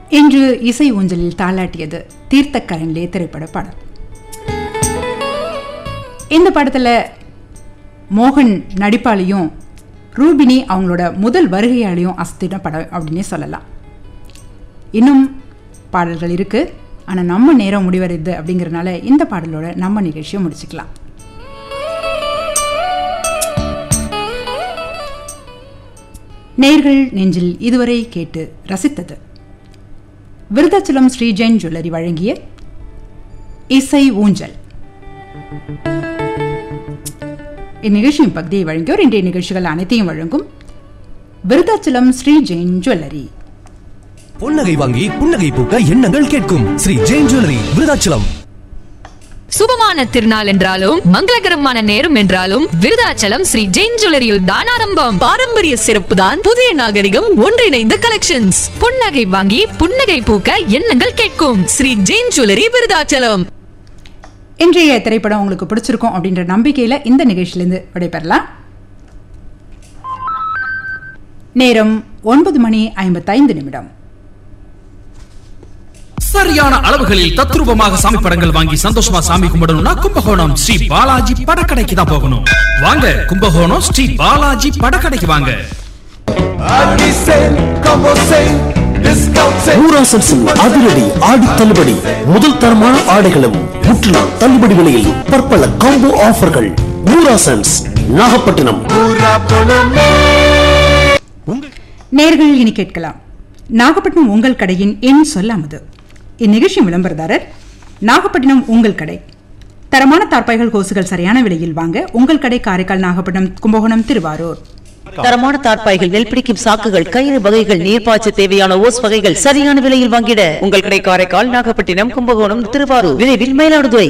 இன்று இசை ஊஞ்சலில் தாளாட்டியது தீர்த்தக்கரன்லே திரைப்பட பாடல் இந்த படத்தில் மோகன் நடிப்பாலையும் ரூபினி அவங்களோட முதல் வருகையாலையும் அசத்தின படம் அப்படின்னே சொல்லலாம் இன்னும் பாடல்கள் இருக்கு ஆனால் நம்ம நேரம் முடிவடைது அப்படிங்கிறனால இந்த பாடலோட நம்ம நிகழ்ச்சியை முடிச்சுக்கலாம் நேர்கள் நெஞ்சில் இதுவரை கேட்டு ரசித்தது விருதாச்சலம் ஸ்ரீ ஜெயின் ஜுவல்லரி வழங்கிய இசை ஊஞ்சல் இந்நிகழ்ச்சியின் பகுதியை வழங்கியோர் இன்றைய நிகழ்ச்சிகள் அனைத்தையும் வழங்கும் விருதாச்சலம் ஸ்ரீ ஜெயின் ஜுவல்லரி பொன்னகை வாங்கி புன்னகை பூக்க எண்ணங்கள் கேட்கும் ஸ்ரீ ஜெயின் ஜுவல்லரி விருதாச்சலம் சுபமான திருநாள் என்றாலும் மங்களகரமான நேரம் என்றாலும் விருதாச்சலம் ஸ்ரீ ஜெயின் ஜுவல்லரியில் தான் ஆரம்பம் பாரம்பரிய சிறப்பு தான் புதிய நாகரிகம் ஒன்றிணைந்த கலெக்ஷன்ஸ் புன்னகை வாங்கி புன்னகை பூக்க எண்ணங்கள் கேட்கும் ஸ்ரீ ஜெயின் ஜுவல்லரி விருதாச்சலம் இன்றைய திரைப்படம் உங்களுக்கு பிடிச்சிருக்கும் அப்படின்ற நம்பிக்கையில இந்த நிகழ்ச்சியிலிருந்து விடைபெறலாம் நேரம் ஒன்பது மணி ஐம்பத்தைந்து நிமிடம் சரியான அளவுகளில் தத்ரூபமாக சாமி படங்கள் வாங்கி சந்தோஷமா சாமி கும்பிடணும்னா கும்பகோணம் ஸ்ரீ பாலாஜி படக்கடைக்கு தான் போகணும் வாங்க கும்பகோணம் ஸ்ரீ பாலாஜி படக்கடைக்கு வாங்க ஊராசன்ஸின் அதிரடி ஆடி தள்ளுபடி முதல் தரமான ஆடைகளும் முற்றிலும் தள்ளுபடி விலையில் பற்பல காம்போ ஆஃபர்கள் ஊராசன்ஸ் நாகப்பட்டினம் நேர்கள் இனி கேட்கலாம் நாகப்பட்டினம் உங்கள் கடையின் எண் சொல்லாமது இந்நிகழ்ச்சி விளம்பரதாரர் நாகப்பட்டினம் உங்கள் கடை தரமான தார்பாய்கள் கோசுகள் சரியான விலையில் வாங்க உங்கள் கடை காரைக்கால் நாகப்பட்டினம் கும்பகோணம் திருவாரூர் தரமான தார்ப்பாய்கள் நெல் பிடிக்கும் சாக்குகள் கயிறு வகைகள் நீர்ப்பாய்ச்ச தேவையான ஓஸ் வகைகள் சரியான விலையில் வாங்கிட உங்கள் கடை காரைக்கால் நாகப்பட்டினம் கும்பகோணம் திருவாரூர் விரைவில் மயிலாடுதுறை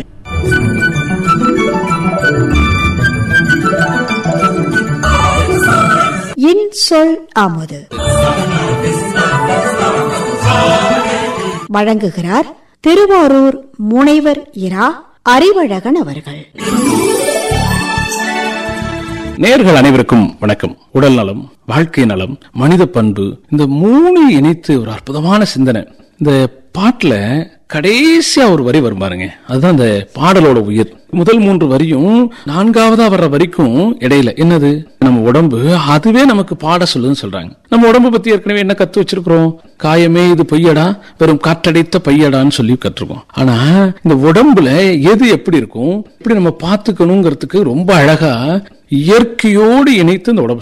இன் சொல் ஆமது வழங்குகிறார் திருவாரூர் முனைவர் இரா அறிவழகன் அவர்கள் நேர்கள் அனைவருக்கும் வணக்கம் உடல் நலம் வாழ்க்கை நலம் மனித பண்பு இந்த மூணு இணைத்து ஒரு அற்புதமான சிந்தனை இந்த பாட்டுல கடைசியா ஒரு வரி வரும் பாருங்க அதுதான் அந்த பாடலோட உயிர் முதல் மூன்று வரியும் நான்காவதா வர்ற வரைக்கும் இடையில என்னது நம்ம உடம்பு அதுவே நமக்கு பாட சொல்லுதுன்னு சொல்றாங்க நம்ம உடம்பு பத்தி ஏற்கனவே என்ன கத்து வச்சிருக்கிறோம் காயமே இது பொய்யடா வெறும் காற்றடைத்த பையடான்னு சொல்லி கற்றுருக்கோம் ஆனா இந்த உடம்புல எது எப்படி இருக்கும் எப்படி நம்ம பார்த்துக்கணுங்கிறதுக்கு ரொம்ப அழகா இயற்கையோடு இணைத்து இந்த உடம்பு